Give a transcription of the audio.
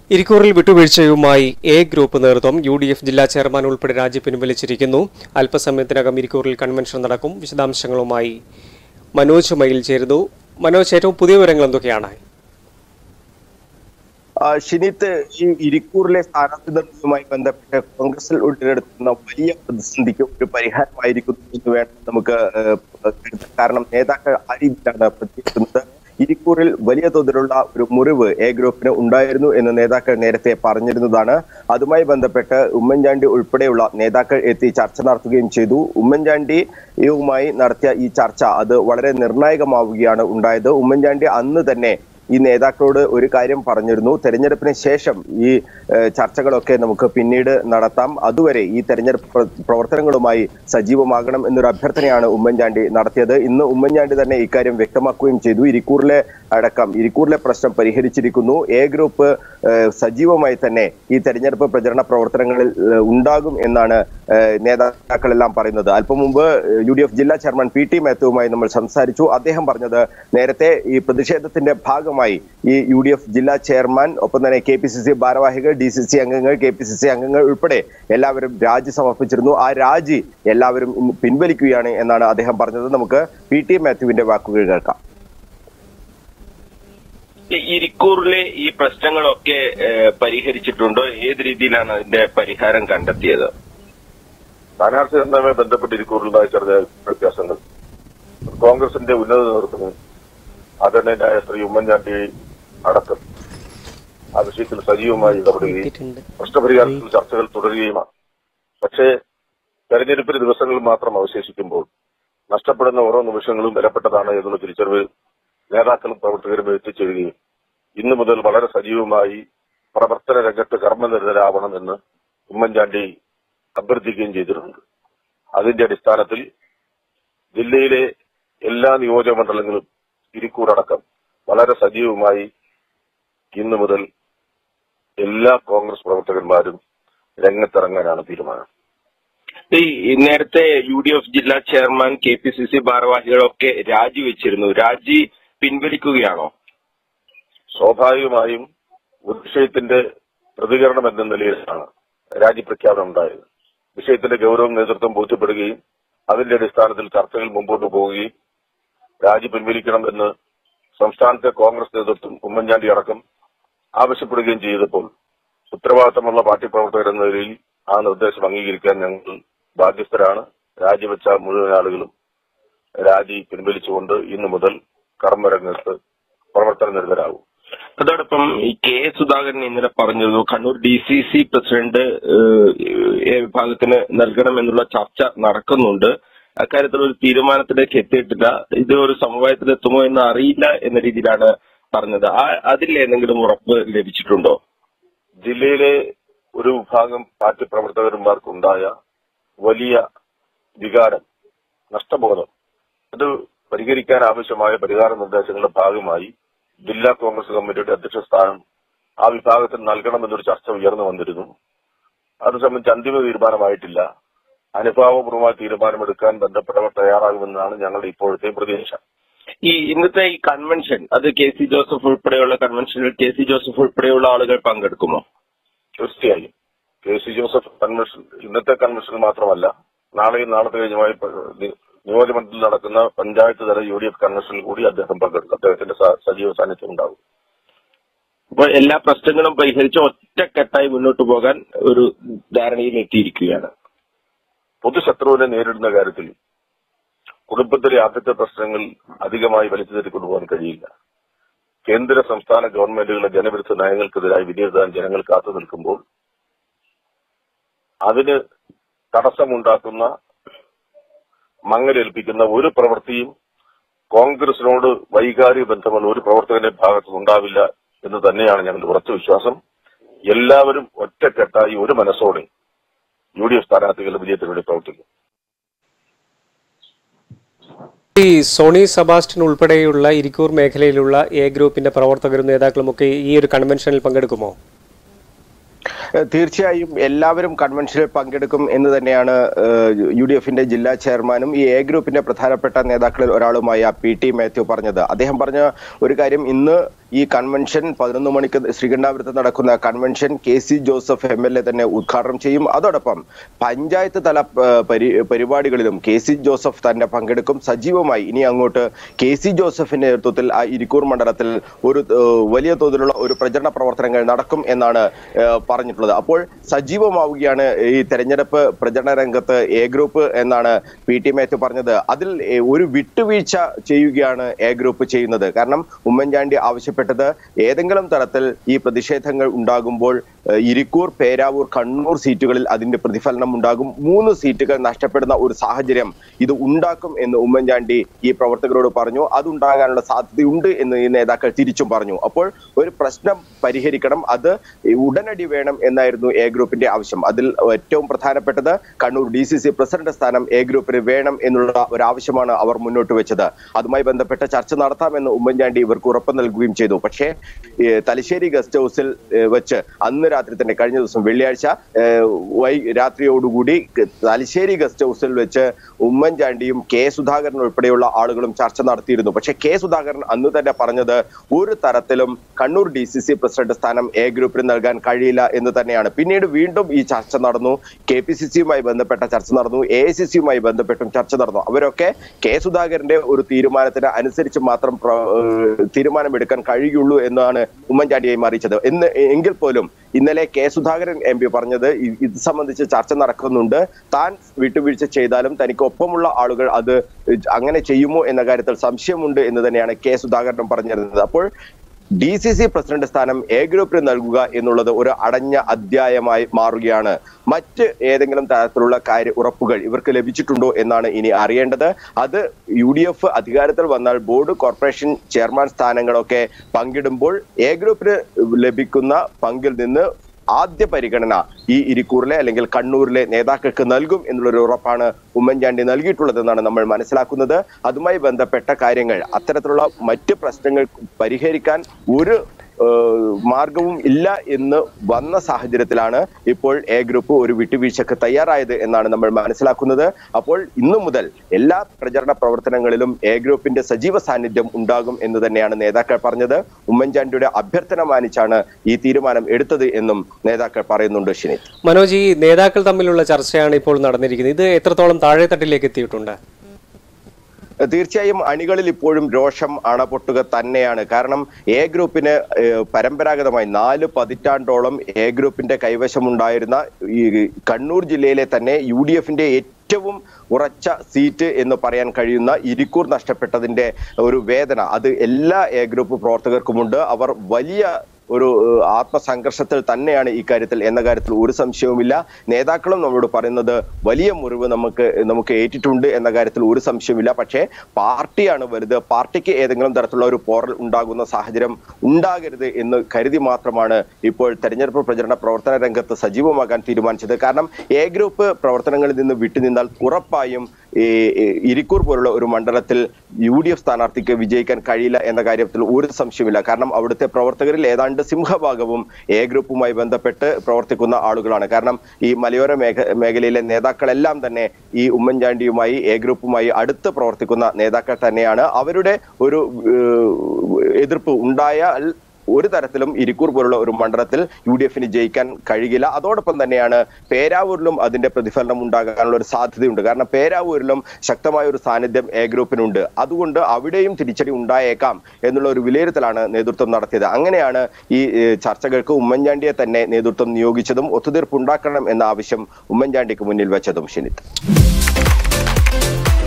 ഇരിക്കൂറിൽ വിട്ടുവീഴ്ചയുമായി A group നേതൃത്വം U D F ജില്ലാ ചെയർമാൻ ഉൾപ്പെടെ രാജി പിൻവലിച്ചിരിക്കുന്നു അല്പസമയത്തിനകം ഇരിക്കൂറിൽ കൺവെൻഷൻ നടക്കും വിശദാംശങ്ങളുമായി മനോജ് മയിൽ ചേരുന്നു മനോജ് ഏറ്റവും പുതിയ വിവരങ്ങൾ എന്തൊക്കെയാണ് ആ, ഷിനിത്ത് ഈ ഇരിക്കൂറിലെ സ്ഥാനാർത്ഥി നിർണയവുമായി ബന്ധപ്പെട്ട് കോൺഗ്രസിൽ ഉടലെടുക്കുന്ന വലിയ പ്രതിസന്ധിക്ക് ഒരു പരിഹാരമായിരിക്കുന്നു എന്ന് വേണം നമുക്ക് ഏഹ്, കരുതാൻ. കാരണം നേതാക്കൾ ആ രീതിയിലാണ് പ്രതികരിക്കുന്നത് ഇരിക്കൂറിൽ വലിയ തോതിലുള്ള ഒരു മുറിവ് എ ഗ്രൂപ്പിന് ഉണ്ടായിരുന്നു എന്ന് നേതാക്കൾ നേരത്തെ പറഞ്ഞിരുന്നതാണ് അതുമായി ബന്ധപ്പെട്ട് ഉമ്മൻചാണ്ടി ഉൾപ്പെടെയുള്ള നേതാക്കൾ എത്തി ചർച്ച നടത്തുകയും ചെയ്തു ഉമ്മൻചാണ്ടിയുമായി നടത്തിയ ഈ ചർച്ച അത് വളരെ നിർണായകമാവുകയാണ് ഉണ്ടായത് ഉമ്മൻചാണ്ടി അന്ന് തന്നെ ഈ നേതാക്കളോട് ഒരു കാര്യം പറഞ്ഞിരുന്നു തെരഞ്ഞെടുപ്പിന് ശേഷം ഈ ഏഹ്, ചർച്ചകളൊക്കെ നമുക്ക് പിന്നീട് നടത്താം അതുവരെ ഈ തെരഞ്ഞെടുപ്പ് പ്ര- പ്രവർത്തനങ്ങളുമായി സജീവമാകണം എന്നൊരു അഭ്യർത്ഥനയാണ് ഉമ്മൻചാണ്ടി നടത്തിയത് ഇന്ന് ഉമ്മൻചാണ്ടി തന്നെ ഇക്കാര്യം വ്യക്തമാക്കുകയും ചെയ്തു ഇരിക്കൂറിലെ അടക്കം ഇരിക്കൂറിലെ പ്രശ്നം പരിഹരിച്ചിരിക്കുന്നു എ ഗ്രൂപ്പ് ഏഹ്, സജീവമായി തന്നെ ഈ തെരഞ്ഞെടുപ്പ് പ്രചരണ പ്രവർത്തനങ്ങളിൽ ഏഹ്, ഉണ്ടാകും എന്നാണ് ഏഹ്, നേതാക്കളെല്ലാം പറയുന്നത് അല്പം മുമ്പ് യു ഡി എഫ് ജില്ലാ ചെയർമാൻ പി ടി മാത്യുവുമായി നമ്മൾ സംസാരിച്ചു അദ്ദേഹം പറഞ്ഞത് നേരത്തെ ഈ പ്രതിഷേധത്തിന്റെ ഭാഗമായി ഈ യു ഡി എഫ് ജില്ലാ ചെയർമാൻ ഒപ്പം തന്നെ കെ പി സി സി ഭാരവാഹികൾ ഡി സി സി അംഗങ്ങൾ കെ പി സി സി അംഗങ്ങൾ ഉൾപ്പെടെ എല്ലാവരും രാജി സമർപ്പിച്ചിരുന്നു ആ രാജി എല്ലാവരും ഇന്ന് പിൻവലിക്കുകയാണ് എന്നാണ് അദ്ദേഹം പറഞ്ഞത് നമുക്ക് പി ടി മാത്യുവിന്റെ വാക്കുകൾ കേൾക്കാം ഈ ഇരിക്കൂറിലെ ഈ പ്രശ്നങ്ങളൊക്കെ ഏഹ്, പരിഹരിച്ചിട്ടുണ്ടോ ഏത് രീതിയിലാണ് അതിന്റെ പരിഹാരം കണ്ടെത്തിയത് സ്ഥാനാർത്ഥി നിർണ്ണയവുമായി ബന്ധപ്പെട്ട് ഇരിക്കൂറിലുണ്ടായ ചെറിയ വ്യത്യാസങ്ങൾ കോൺഗ്രസിന്റെ ഉന്നത നേതൃത്വം ആദരണീയനായ ശ്രീ ഉമ്മൻചാണ്ടി അടക്കം ആ വിഷയത്തിൽ സജീവമായി ഇടപെടുകയും പ്രശ്നപരിഹാരത്തിൽ ചർച്ചകൾ തുടരുകയുമാണ് പക്ഷേ തെരഞ്ഞെടുപ്പിന് ദിവസങ്ങൾ മാത്രം അവശേഷിക്കുമ്പോൾ നഷ്ടപ്പെടുന്ന ഓരോ നിമിഷങ്ങളും വിലപ്പെട്ടതാണ് എന്നുള്ള തിരിച്ചറിവ് നേതാക്കളും പ്രവർത്തകരും എത്തിച്ചേരുകയും ഇന്നു മുതൽ വളരെ സജീവമായി പ്രവർത്തന രംഗത്ത് കർമ്മനിരതരാവണമെന്ന് ഉമ്മൻചാണ്ടി അഭ്യർത്ഥിക്കുകയും ചെയ്തിട്ടുണ്ട് അതിന്റെ അടിസ്ഥാനത്തിൽ ജില്ലയിലെ എല്ലാ നിയോജക മണ്ഡലങ്ങളും ഇരിക്കൂറടക്കം വളരെ സജീവമായി ഇന്നു മുതൽ എല്ലാ കോൺഗ്രസ് പ്രവർത്തകന്മാരും രംഗത്തിറങ്ങാനാണ് തീരുമാനം ഈ ഈ നേരത്തെ യു ഡി എഫ് ജില്ലാ chairman K P C C ഭാരവാഹികളൊക്കെ രാജിവെച്ചിരുന്നു രാജി പിൻവലിക്കുകയാണോ സ്വാഭാവികമായും ഒരു വിഷയത്തിന്റെ പ്രതികരണം എന്ന നിലയിലാണ് രാജ്യപ്രഖ്യാപനം ഉണ്ടായത് വിഷയത്തിന്റെ ഗൗരവം നേതൃത്വം ബോധ്യപ്പെടുകയും അതിന്റെ അടിസ്ഥാനത്തിൽ ചർച്ചകൾ മുമ്പോട്ട് പോവുകയും രാജി പിൻവലിക്കണം എന്ന് സംസ്ഥാനത്തെ കോൺഗ്രസ് നേതൃത്വം ഉമ്മൻചാണ്ടി അടക്കം ആവശ്യപ്പെടുകയും ചെയ്തപ്പോൾ ഉത്തരവാദിത്തമുള്ള പാർട്ടി പ്രവർത്തകർ എന്ന നിലയിൽ ആ നിർദ്ദേശം അംഗീകരിക്കാൻ ഞങ്ങൾ ബാധ്യസ്ഥരാണ് രാജിവെച്ച മുഴുവൻ ആളുകളും രാജി പിൻവലിച്ചുകൊണ്ട് ഇന്നു മുതൽ കർമ്മരംഗത്ത് പ്രവർത്തന നിരതരാകും അതോടൊപ്പം ഈ കെ എസ് സുധാകരൻ ഇന്നലെ പറഞ്ഞിരുന്നു Kannur D C C president ഏഹ്, എ വിഭാഗത്തിന് നൽകണമെന്നുള്ള ചർച്ച നടക്കുന്നുണ്ട് അക്കാര്യത്തിൽ ഒരു തീരുമാനത്തിലേക്ക് എത്തിയിട്ടില്ല ഇത് ഒരു സമവായത്തിലെത്തുമോ എന്ന് അറിയില്ല എന്ന രീതിയിലാണ് പറഞ്ഞത് ആ അതിൽ ഏതെങ്കിലും ഉറപ്പ് ലഭിച്ചിട്ടുണ്ടോ ജില്ലയിലെ ഒരു വിഭാഗം പാർട്ടി പ്രവർത്തകന്മാർക്കുണ്ടായ വലിയ വികാരം നഷ്ടബോധം അത് പരിഹരിക്കാൻ ആവശ്യമായ പരിഹാര നിർദ്ദേശങ്ങളുടെ ഭാഗമായി ജില്ലാ കോൺഗ്രസ് കമ്മിറ്റിയുടെ അധ്യക്ഷ സ്ഥാനം ആ വിഭാഗത്തിന് നൽകണമെന്നൊരു ചർച്ച ഉയർന്നു വന്നിരുന്നു അത് സംബന്ധിച്ച് അന്തിമ തീരുമാനമായിട്ടില്ല അനുഭാവപൂർവമായ തീരുമാനമെടുക്കാൻ ബന്ധപ്പെട്ടവർ തയ്യാറാകുമെന്നാണ് ഞങ്ങളുടെ ഇപ്പോഴത്തെ പ്രതീക്ഷ ഈ ഇന്നത്തെ ഈ കൺവെൻഷൻ അത് കെ സി ജോസഫ് ഉൾപ്പെടെയുള്ള കൺവെൻഷനിൽ കെ സി ജോസഫ് ഉൾപ്പെടെയുള്ള ആളുകൾ പങ്കെടുക്കുമോ തീർച്ചയായും കെ സി ജോസഫ് കൺവെൻഷൻ ഇന്നത്തെ കൺവെൻഷൻ മാത്രമല്ല നാളെയും നാളത്തെ കഴിഞ്ഞുമായി പ- നി- നിയോജകമണ്ഡലത്തിൽ നടക്കുന്ന പഞ്ചായത്ത് തല യു ഡി എഫ് കൺവെൻഷനിൽ കൂടി അദ്ദേഹം പങ്കെടുക്കും അദ്ദേഹത്തിന്റെ സ- സജീവ സാന്നിധ്യം ഉണ്ടാകും അപ്പോൾ എല്ലാ പ്രശ്നങ്ങളും പരിഹരിച്ച് ഒറ്റക്കെട്ടായി മുന്നോട്ട് പോകാൻ ഒരു ധാരണയിൽ എത്തിയിരിക്കുകയാണ് പൊതുശത്രുവിനെ നേരിടുന്ന കാര്യത്തിൽ കുടുംബത്തിലെ ആദ്യത്തെ പ്രശ്നങ്ങൾ അധികമായി വലിച്ചു തട്ടിക്കൊണ്ടുപോകാൻ കഴിയില്ല കേന്ദ്ര സംസ്ഥാന ഗവൺമെന്റുകളുടെ ജനവിരുദ്ധ നയങ്ങൾക്കെതിരായി വിധിയെഴുതാൻ ജനങ്ങൾ കാത്തു നിൽക്കുമ്പോൾ അതിന് തടസ്സമുണ്ടാക്കുന്ന മങ്ങലേൽപ്പിക്കുന്ന ഒരു പ്രവൃത്തിയും കോൺഗ്രസിനോട് വൈകാരിക ബന്ധമുള്ള ഒരു പ്രവർത്തകന്റെ ഭാഗത്തും ഉണ്ടാവില്ല എന്ന് തന്നെയാണ് ഞങ്ങളുടെ ഉറച്ച വിശ്വാസം എല്ലാവരും ഒറ്റക്കെട്ടായി ഒരു മനസ്സോടെ യു ഡി എഫ് സ്ഥാനാർത്ഥികളുടെ വിജയത്തിന് വേണ്ടി പ്രവർത്തിക്കും ഈ സോണി സെബാസ്റ്റ്യൻ ഉൾപ്പെടെയുള്ള ഇരിക്കൂർ മേഖലയിലുള്ള എ ഗ്രൂപ്പിന്റെ പ്രവർത്തകരും നേതാക്കളുമൊക്കെ ഈ ഒരു കൺവെൻഷനിൽ പങ്കെടുക്കുമോ ഏഹ് തീർച്ചയായും എല്ലാവരും കൺവെൻഷനിൽ പങ്കെടുക്കും എന്ന് തന്നെയാണ് ഏഹ് യു ഡി എഫിന്റെ ജില്ലാ ചെയർമാനും ഈ എ ഗ്രൂപ്പിന്റെ പ്രധാനപ്പെട്ട നേതാക്കളിൽ ഒരാളുമായ പി ടി മാത്യു പറഞ്ഞത് അദ്ദേഹം പറഞ്ഞ ഒരു കാര്യം ഇന്ന് ഈ കൺവെൻഷൻ പതിനൊന്ന് മണിക്ക് ശ്രീകണ്ഠാപുരത്ത് നടക്കുന്ന convention K C Joseph M L A തന്നെ ഉദ്ഘാടനം ചെയ്യും അതോടൊപ്പം പഞ്ചായത്ത് തല ആ, പരി പരിപാടികളിലും കെ സി ജോസഫ് തന്നെ പങ്കെടുക്കും സജീവമായി ഇനി അങ്ങോട്ട് കെ സി ജോസഫിന്റെ നേതൃത്വത്തിൽ ആ ഇരിക്കൂർ മണ്ഡലത്തിൽ ഒരു ആ, വലിയ തോതിലുള്ള ഒരു പ്രചരണ പ്രവർത്തനങ്ങൾ നടക്കും എന്നാണ് ആ, പറഞ്ഞിട്ടുള്ളത് അപ്പോൾ സജീവമാവുകയാണ് ഈ തെരഞ്ഞെടുപ്പ് പ്രചരണ രംഗത്ത് എ ഗ്രൂപ്പ് എന്നാണ് പി ടി മാത്യു പറഞ്ഞത് അതിൽ ഏ, ഒരു വിട്ടുവീഴ്ച ചെയ്യുകയാണ് എ ഗ്രൂപ്പ് ചെയ്യുന്നത് കാരണം ഉമ്മൻചാണ്ടി ആവശ്യപ്പെട്ടത് ഏതെങ്കിലും തരത്തിൽ ഈ പ്രതിഷേധങ്ങൾ ഉണ്ടാകുമ്പോൾ ഏ, ഇരിക്കൂർ പേരാവൂർ കണ്ണൂർ സീറ്റുകളിൽ അതിന്റെ പ്രതിഫലനം ഉണ്ടാകും മൂന്ന് സീറ്റുകൾ നഷ്ടപ്പെടുന്ന ഒരു സാഹചര്യം ഇത് ഉണ്ടാക്കും എന്ന് ഉമ്മൻചാണ്ടി ഈ പ്രവർത്തകരോട് പറഞ്ഞു അതുണ്ടാകാനുള്ള സാധ്യതയുണ്ട് എന്ന് ഈ നേതാക്കൾ തിരിച്ചും പറഞ്ഞു അപ്പോൾ ഒരു പ്രശ്നം പരിഹരിക്കണം അത് ഉടനടി വേണം എന്നായിരുന്നു എ ഗ്രൂപ്പിന്റെ ആവശ്യം അതിൽ ഏറ്റവും പ്രധാനപ്പെട്ടത് Kannur D C C president സ്ഥാനം എ ഗ്രൂപ്പിന് വേണം എന്നുള്ള ഒരു ആവശ്യമാണ് അവർ മുന്നോട്ട് വെച്ചത് അതുമായി ബന്ധപ്പെട്ട ചർച്ച നടത്താമെന്ന് ഉമ്മൻചാണ്ടി ഇവർക്ക് ഉറപ്പ് നൽകുകയും ചെയ്തു പക്ഷേ ഏഹ്, തലശ്ശേരി ഗസ്റ്റ് ഹൗസിൽ ഏഹ്, വെച്ച് അന്ന് രാത്രി തന്നെ കഴിഞ്ഞ ദിവസം വെള്ളിയാഴ്ച ഏഹ്, വൈ രാത്രിയോടുകൂടി തലശ്ശേരി ഗസ്റ്റ് ഹൗസിൽ വെച്ച് ഉമ്മൻചാണ്ടിയും കെ സുധാകരൻ ഉൾപ്പെടെയുള്ള ആളുകളും ചർച്ച നടത്തിയിരുന്നു പക്ഷേ കെ സുധാകരൻ അന്ന് തന്നെ പറഞ്ഞത് ഒരു തരത്തിലും Kannur D C C president സ്ഥാനം എ ഗ്രൂപ്പിന് നൽകാൻ കഴിയില്ല എന്ന് തന്നെയാണ് പിന്നീട് വീണ്ടും ഈ ചർച്ച നടന്നു കെ പി സി സിയുമായി ബന്ധപ്പെട്ട ചർച്ച നടന്നു എ ഐ സി സിയുമായി ബന്ധപ്പെട്ടും ചർച്ച നടന്നു അവരൊക്കെ കെ സുധാകരന്റെ ഒരു തീരുമാനത്തിന് അനുസരിച്ച് മാത്രം പ്ര- ഏഹ് തീരുമാനമെടുക്കാൻ കഴിയുള്ളൂ എന്നാണ് ഉമ്മൻചാണ്ടിയായി അറിയിച്ചത് എന്ന് എങ്കിൽ പോലും ഇന്നലെ കെ സുധാകരൻ എം പി പറഞ്ഞത് ഇ- ഇത് സംബന്ധിച്ച് ചർച്ച നടക്കുന്നുണ്ട് താൻ വിട്ടുവീഴ്ച ചെയ്താലും തനിക്ക് ഒപ്പമുള്ള ആളുകൾ അത് അങ്ങനെ ചെയ്യുമോ എന്ന കാര്യത്തിൽ സംശയമുണ്ട് എന്ന് തന്നെയാണ് കെ സുധാകരൻ പറഞ്ഞിരുന്നത് അപ്പോൾ ഡി സി സി പ്രസിഡന്റ് സ്ഥാനം എ ഗ്രൂപ്പിന് നൽകുക എന്നുള്ളത് ഒരു അടഞ്ഞ അധ്യായമായി മാറുകയാണ് മറ്റ് ഏതെങ്കിലും തരത്തിലുള്ള കാര്യ ഉറപ്പുകൾ ഇവർക്ക് ലഭിച്ചിട്ടുണ്ടോ എന്നാണ് ഇനി അറിയേണ്ടത് അത് യു ഡി എഫ് അധികാരത്തിൽ വന്നാൽ ബോർഡ് കോർപ്പറേഷൻ ചെയർമാൻ സ്ഥാനങ്ങളൊക്കെ പങ്കിടുമ്പോൾ എ ഗ്രൂപ്പിന് ലഭിക്കുന്ന പങ്കിൽ നിന്ന് ആദ്യ പരിഗണന ഈ ഇരിക്കൂറിലെ അല്ലെങ്കിൽ കണ്ണൂരിലെ നേതാക്കൾക്ക് നൽകും എന്നുള്ളൊരു ഉറപ്പാണ് ഉമ്മൻചാണ്ടി നൽകിയിട്ടുള്ളതെന്നാണ് നമ്മൾ മനസ്സിലാക്കുന്നത് അതുമായി ബന്ധപ്പെട്ട കാര്യങ്ങൾ അത്തരത്തിലുള്ള മറ്റ് പ്രശ്നങ്ങൾ പരിഹരിക്കാൻ ഒരു ഏഹ്, മാർഗവും ഇല്ല എന്ന് വന്ന സാഹചര്യത്തിലാണ് ഇപ്പോൾ എ ഗ്രൂപ്പ് ഒരു വിട്ടുവീഴ്ചക്ക് തയ്യാറായത് എന്നാണ് നമ്മൾ മനസ്സിലാക്കുന്നത് അപ്പോൾ ഇന്നു മുതൽ എല്ലാ പ്രചരണ പ്രവർത്തനങ്ങളിലും എ ഗ്രൂപ്പിന്റെ സജീവ സാന്നിധ്യം ഉണ്ടാകും എന്ന് തന്നെയാണ് നേതാക്കൾ പറഞ്ഞത് ഉമ്മൻചാണ്ടിയുടെ അഭ്യർത്ഥന മാനിച്ചാണ് ഈ തീരുമാനം എടുത്തത് എന്നും നേതാക്കൾ പറയുന്നുണ്ട് ഷിനിത് മനോജ് ഈ നേതാക്കൾ തമ്മിലുള്ള ചർച്ചയാണ് ഇപ്പോൾ നടന്നിരിക്കുന്നത് ഇത് എത്രത്തോളം താഴെത്തട്ടിലേക്ക് എത്തിയിട്ടുണ്ട് തീർച്ചയായും അണികളിൽ ഇപ്പോഴും രോഷം അണപൊട്ടുക തന്നെയാണ് കാരണം എ ഗ്രൂപ്പിന് ഏഹ്, പരമ്പരാഗതമായി നാല് പതിറ്റാണ്ടോളം എ ഗ്രൂപ്പിന്റെ കൈവശമുണ്ടായിരുന്ന ഈ കണ്ണൂർ ജില്ലയിലെ തന്നെ യു ഡി എഫിന്റെ ഏറ്റവും ഉറച്ച സീറ്റ് എന്ന് പറയാൻ കഴിയുന്ന ഇരിക്കൂർ നഷ്ടപ്പെട്ടതിന്റെ ഒരു വേദന അത് എല്ലാ എ ഗ്രൂപ്പ് പ്രവർത്തകർക്കുമുണ്ട് അവർ വലിയ ഒരു ഏഹ്, ആത്മസംഘർഷത്തിൽ തന്നെയാണ് ഈ കാര്യത്തിൽ എന്ന കാര്യത്തിൽ ഒരു സംശയവുമില്ല നേതാക്കളും നമ്മളോട് പറയുന്നത് വലിയ മുറിവ് നമുക്ക് നമുക്ക് ഏറ്റിട്ടുണ്ട് എന്ന കാര്യത്തിൽ ഒരു സംശയവുമില്ല പക്ഷേ പാർട്ടിയാണ് വലുത് പാർട്ടിക്ക് ഏതെങ്കിലും തരത്തിലുള്ള ഒരു പോറൽ ഉണ്ടാകുന്ന സാഹചര്യം ഉണ്ടാകരുത് എന്ന് കരുതി മാത്രമാണ് ഇപ്പോൾ തെരഞ്ഞെടുപ്പ് പ്രചരണ പ്രവർത്തന രംഗത്ത് സജീവമാകാൻ തീരുമാനിച്ചത് കാരണം എ ഗ്രൂപ്പ് പ്രവർത്തനങ്ങളിൽ നിന്ന് വിട്ടുനിന്നാൽ ഉറപ്പായും ഈ ഈ ഇരിക്കൂർ പോലുള്ള ഒരു മണ്ഡലത്തിൽ യു ഡി എഫ് സ്ഥാനാർത്ഥിക്ക് വിജയിക്കാൻ കഴിയില്ല എന്ന കാര്യത്തിൽ ഒരു സംശയമില്ല കാരണം അവിടുത്തെ പ്രവർത്തകരിൽ ഏതാണ്ട് സിംഹഭാഗവും എ ഗ്രൂപ്പുമായി ബന്ധപ്പെട്ട് പ്രവർത്തിക്കുന്ന ആളുകളാണ് കാരണം ഈ മലയോര മേഖ മേഖലയിലെ നേതാക്കളെല്ലാം തന്നെ ഈ ഉമ്മൻചാണ്ടിയുമായി എ ഗ്രൂപ്പുമായി അടുത്ത് പ്രവർത്തിക്കുന്ന നേതാക്കൾ തന്നെയാണ് അവരുടെ ഒരു ഏഹ്, എതിർപ്പ് ഉണ്ടായാൽ ഒരു തരത്തിലും ഇരിക്കൂർ പോലുള്ള ഒരു മണ്ഡലത്തിൽ യു ഡി എഫിന് ജയിക്കാൻ കഴിയില്ല അതോടൊപ്പം തന്നെയാണ് പേരാവൂരിലും അതിന്റെ പ്രതിഫലനം ഉണ്ടാകാനുള്ള ഒരു സാധ്യതയുണ്ട് കാരണം പേരാവൂരിലും ശക്തമായ ഒരു സാന്നിധ്യം എ ഗ്രൂപ്പിനുണ്ട് അതുകൊണ്ട് അവിടെയും തിരിച്ചടി ഉണ്ടായേക്കാം എന്നുള്ള ഒരു വിലയിരുത്തലാണ് നേതൃത്വം നടത്തിയത് അങ്ങനെയാണ് ഈ ഏഹ്, ചർച്ചകൾക്ക് ഉമ്മൻചാണ്ടിയെ തന്നെ നേതൃത്വം നിയോഗിച്ചതും ഒത്തുതീർപ്പ് ഉണ്ടാക്കണം എന്ന ആവശ്യം ഉമ്മൻചാണ്ടിക്ക് മുന്നിൽ വെച്ചതും ഷിനിത്